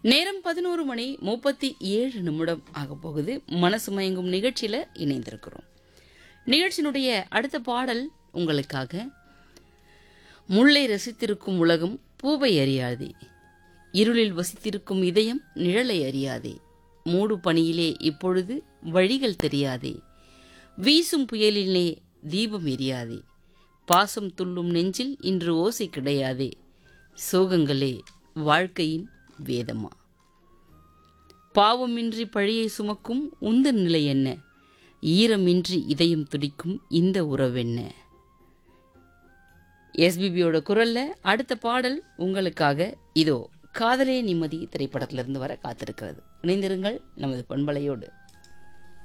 நேரம் பதினோரு மணி முப்பத்தி ஏழு நிமிடம் ஆக போகுது மனசு மயங்கும் நிகழ்ச்சியில இணைந்திருக்கிறோம் நிகழ்ச்சியினுடைய அடுத்த பாடல் உங்களுக்காக முல்லை ரசித்திருக்கும் உலகம் பூவை அறியாதே இருளில் வசித்திருக்கும் இதயம் நிழலை அறியாதே மூடு பணியிலே இப்பொழுது வழிகள் தெரியாதே வீசும் புயலிலே தீபம் எரியாதே பாசம் துள்ளும் நெஞ்சில் இன்று ஓசை கிடையாதே சோகங்களே வாழ்க்கையின் வேதமா பாவமின்றி பழியை சுமக்கும் உந்தன் நிலை என்ன ஈரமின்றி இதயம் துடிக்கும் இந்த உறவென்ன எஸ்பிபியோட குரல்ல அடுத்த பாடல் உங்களுக்காக இதோ காதலே நிம்மதி திரைப்படத்திலிருந்து வர காத்திருக்கிறது இணைந்திருங்கள் நமது பண்பலையோடு